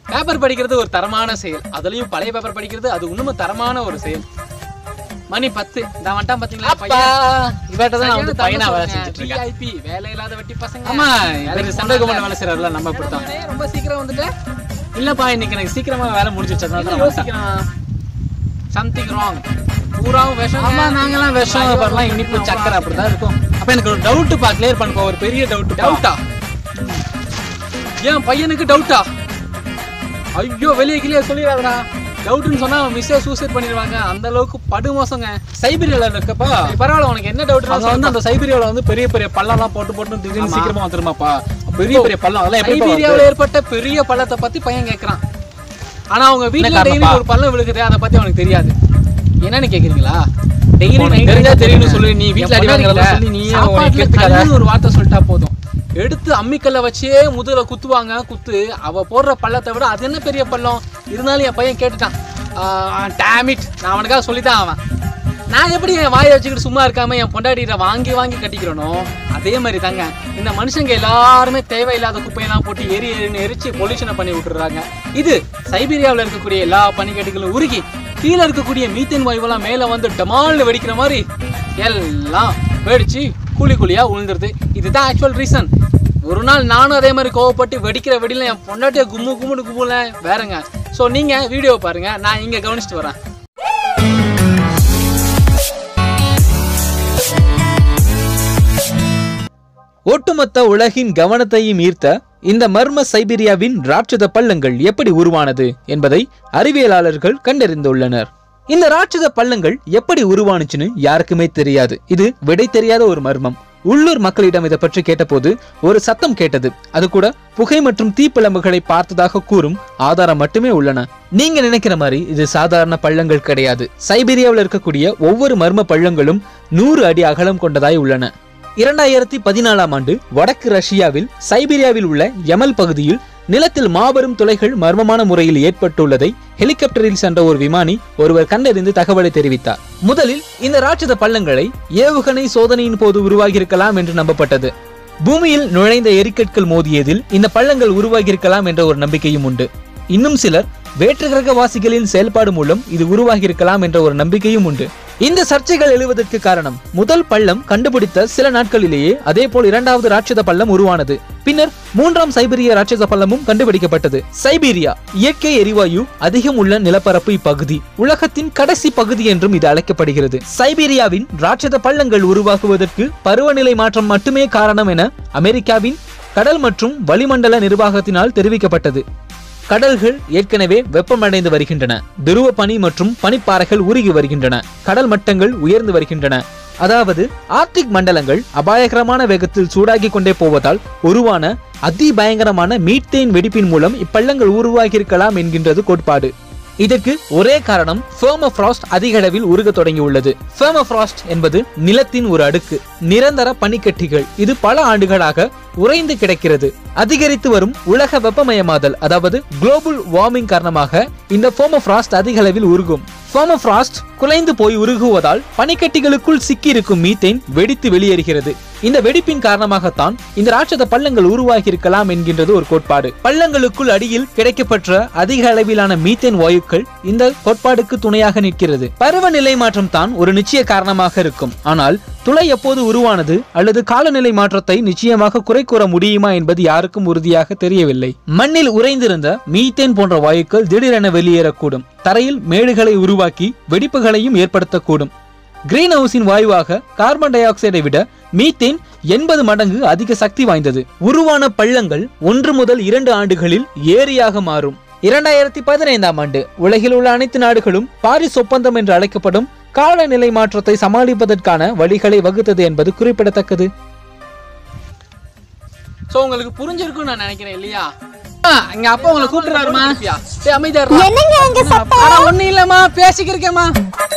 Paper படிக்கிறது ஒரு தரமான செயல் அதுலயும் பழைய பேப்பர் படிக்கிறது அது இன்னும் தரமான ஒரு செயல் மணி பத்து இந்த வந்துட்டான் பாத்தீங்களா பையன் இவர்கிட்ட தான் நான் வந்து பையனா வேலை செஞ்சுட்டு இருக்கேன் VIP, வேலை இல்லாத வெட்டி பசங்க ஆமா வேலைக்கு இவர் சென்ட்ரல் கவர்மெண்ட் வேலை செய்யறாருல நம்ம இப்படித்தான் போனானே, ரொம்ப சீக்கிரம் வந்துட்டேன் இல்லப்பா இன்னைக்கு எனக்கு சீக்கிரமா வேலை முடிஞ்சிச்சு அதனால தான் நான் வந்துட்டேன். யோசிக்கிறான் சம்திங் ராங் பூராவும் விஷம் ஆமா நாங்கெல்லாம் விஷம் வரலாம் இனிப்பு சக்கரை அப்படிதான் இருக்கும் அப்ப எனக்கு ஒரு டவுட்டுப்பா கிளியர் பண்ணுப்பா ஒரு பெரிய டவுட் டவுட்டா ஏன் பையனுக்கு டவுட்டா ஐயோ வெளியே கிளியே சொல்லிடாதடா டவுட்னு சொன்னா மிஸ்ஸே சூசைட் பண்ணிடுவாங்க அந்த அளவுக்கு படுமோசங்க சைபீரியால இருக்கப்பா சரி, பரவாயில்ல உனக்கு என்ன டவுட் அங்க வந்து அந்த சைபீரியால வந்து பெரிய பெரிய பள்ளம்லாம் போட்டு போட்டு திடீர்னு ஆமா. சீக்கிரமா வந்துருமாப்பா பெரிய பெரிய பள்ளம் அதெல்லாம் எப்படி சைபீரியாவில் ஏற்பட்ட பெரிய பள்ளத்தை பத்தி பையன் கேக்குறான் ஆனா அவங்க வீட்ல என்ன டெய்லி காரணம்ப்பா? ஒரு பள்ளம் விழுகுது அதை பத்தி அவனுக்கு தெரியாது என்னன்னு கேக்குறீங்களா டெய்லி உனக்கு தெரிஞ்சா தெரியும்னு சொல்லு, நீ வீட்ல அடி வாங்குறதெல்லாம் சொல்லி நீயே உனக்கு எடுத்துக்காத. ஒரு வார்த்தை சொல்லிட்டா போதும் எடுத்து அம்மிக்கல்ல வச்சே முதுகுல குத்துவாங்க குத்து அவ போடுற பள்ளத்தை விட அது என்ன பெரிய பள்ளம் இருந்தாலும் என் பையன் கேட்டுட்டான் டேமிட் நான் அவனுக்காக சொல்லித்தான் அவன் நான் எப்படி என் வாயை வச்சுக்கிட்டு சும்மா இருக்காம என் பொண்டாட்டிகிட்ட வாங்கி வாங்கி கட்டிக்கிறனோ அதே மாதிரி தாங்க இந்த மனுஷங்க எல்லாருமே தேவையில்லாத குப்பையெல்லாம் போட்டு எரி எரின்னு எரிச்சு பொல்யூஷனை பண்ணி விட்டுறாங்க இது சைபீரியாவில் இருக்கக்கூடிய எல்லா பனிக்கட்டிகளும் உருகி கீழே இருக்கக்கூடிய மீத்தேன் வாயுவெல்லாம் மேலே வந்து டமால்னு வெடிக்கிற மாதிரி எல்லாம் வெடிச்சு கூலி கூலியா உழுந்துருது இதுதான் ஆக்சுவல் ரீசன் ஒரு நாள் நானும் அதே மாதிரி கோவப்பட்டு வெடிக்கிற வெடியில என் பொண்டாட்டிய கும்மு கும்முன்னு கும்பல வேறங்க ஸோ நீங்க வீடியோ பாருங்க நான் இங்க கவனிச்சுட்டு வரேன் ஒட்டுமொத்த உலகின் கவனத்தையும் ஈர்த்த இந்த மர்ம சைபீரியாவின் ராட்சத பள்ளங்கள் எப்படி உருவானது என்பதை அறிவியலாளர்கள் கண்டறிந்துள்ளனர் இந்த ராட்சத பள்ளங்கள் எப்படி உருவானுச்சுன்னு யாருக்குமே தெரியாது இது விடை தெரியாத ஒரு மர்மம் உள்ளூர் மக்களிடம் இதை பற்றி கேட்டபோது ஒரு சத்தம் கேட்டது அது கூட புகை மற்றும் தீப்பிழம்புகளை பார்த்ததாக கூறும் ஆதாரம் மட்டுமே உள்ளன நீங்க நினைக்கிற மாதிரி இது சாதாரண பள்ளங்கள் கிடையாது சைபீரியாவில் இருக்கக்கூடிய ஒவ்வொரு மர்ம பள்ளங்களும் நூறு அடி அகலம் கொண்டதாய் உள்ளன இரண்டாயிரத்தி பதினாலாம் ஆண்டு வடக்கு ரஷ்யாவில் சைபீரியாவில் உள்ள யமல் பகுதியில் நிலத்தில் மாபெரும் துளைகள் மர்மமான முறையில் ஏற்பட்டுள்ளதை ஹெலிகாப்டரில் சென்ற ஒரு விமானி ஒருவர் கண்டறிந்து தகவலை தெரிவித்தார் முதலில் இந்த ராட்சத பள்ளங்களை ஏவுகணை சோதனையின் போது உருவாகியிருக்கலாம் என்று நம்பப்பட்டது பூமியில் நுழைந்த எரிக்கற்கள் மோதியதில் இந்த பள்ளங்கள் உருவாகியிருக்கலாம் என்ற ஒரு நம்பிக்கையும் உண்டு இன்னும் சிலர் வேற்று கிரகவாசிகளின் செயல்பாடு மூலம் இது உருவாகியிருக்கலாம் என்ற ஒரு நம்பிக்கையும் உண்டு இந்த சர்ச்சைகள் எழுவதற்கு காரணம் முதல் பள்ளம் கண்டுபிடித்த சில நாட்களிலேயே அதேபோல் இரண்டாவது ராட்சத பள்ளம் உருவானது பின்னர் மூன்றாம் சைபீரிய ராட்சத பள்ளமும் கண்டுபிடிக்கப்பட்டது சைபீரியா இயற்கை எரிவாயு அதிகம் உள்ள நிலப்பரப்பு இப்பகுதி உலகத்தின் கடைசி பகுதி என்றும் இது அழைக்கப்படுகிறது சைபீரியாவின் ராட்சத பள்ளங்கள் உருவாகுவதற்கு பருவநிலை மாற்றம் மட்டுமே காரணம் என அமெரிக்காவின் கடல் மற்றும் வளிமண்டல நிர்வாகத்தினால் தெரிவிக்கப்பட்டது கடல்கள் ஏற்கனவே வெப்பமடைந்து வருகின்றன துருவ பனி மற்றும் பனிப்பாறைகள் உருகி வருகின்றன கடல் மட்டங்கள் உயர்ந்து வருகின்றன அதாவது ஆர்டிக் மண்டலங்கள் அபாயகரமான வேகத்தில் சூடாகி கொண்டே போவதால் உருவான அதிபயங்கரமான மீத்தேன் வெடிப்பின் மூலம் இப்பள்ளங்கள் உருவாகியிருக்கலாம் என்கின்றது கோட்பாடு இதற்கு ஒரே காரணம் ஃபெர்மஃப்ராஸ்ட் அதிக அளவில் உருக தொடங்கியுள்ளது ஃபெர்மஃப்ராஸ்ட் என்பது நிலத்தின் ஒரு அடுக்கு நிரந்தர பனிக்கட்டிகள் இது பல ஆண்டுகளாக உறைந்து கிடக்கிறது அதிகரித்து வரும் உலக வெப்பமயமாதல் அதாவது குளோபல் வார்மிங் காரணமாக இந்த ஃபோமோஃப்ராஸ்ட் அதிக அளவில் உருகும் ஃபோமோஃப்ராஸ்ட் குலைந்து போய் உருகுவதால் பனிக்கட்டிகளுக்குள் சிக்கியிருக்கும் மீத்தேன் வெடித்து வெளியேறுகிறது இந்த வெடிப்பின் காரணமாகத்தான் இந்த ராட்சத பள்ளங்கள் உருவாகி இருக்கலாம் என்கின்றது ஒரு கோட்பாடு பள்ளங்களுக்குள் அடியில் கிடைக்கப்பெற்ற அதிக அளவிலான மீத்தேன் வாயுக்கள் இந்த கோட்பாடுக்கு துணையாக நிற்கிறது பருவநிலை மாற்றம் தான் ஒரு நிச்சய காரணமாக இருக்கும் ஆனால் துளை எப்போது உருவானது அல்லது காலநிலை மாற்றத்தை நிச்சயமாக குறை கூற முடியுமா என்பது யாருக்கும் உறுதியாக தெரியவில்லை மண்ணில் உறைந்திருந்த மீத்தேன் போன்ற வாயுக்கள் திடீரென வெளியேறக்கூடும் தரையில் மேடுகளை உருவாக்கி வெடிப்புகளையும் ஏற்படுத்தக்கூடும் கிரீன் ஹவுஸின் வாயுவாக கார்பன் டை ஆக்சைடை விட மீத்தேன் எண்பது மடங்கு அதிக சக்தி வாய்ந்தது உருவான பள்ளங்கள் ஒன்று முதல் இரண்டு ஆண்டுகளில் ஏரியாக மாறும் இரண்டாயிரத்தி பதினைந்தாம் ஆண்டு உலகில் உள்ள அனைத்து நாடுகளும் பாரிஸ் ஒப்பந்தம் என்று அழைக்கப்படும் காலநிலை மாற்றத்தை சமாளிப்பதற்கான வழிகளை வகுத்தது என்பது குறிப்பிடத்தக்கது சோ உங்களுக்கு புரிஞ்சிருக்கும்னு நான் நினைக்கிறேன் இல்லையா ஆ, இங்க அப்பா உங்களை கூப்பிடுறாருமா டேய் அமைதியா இருடா. என்னங்க அங்க சத்தம் அட ஒண்ணு இல்லம்மா பேசிக்கிருக்கேம்மா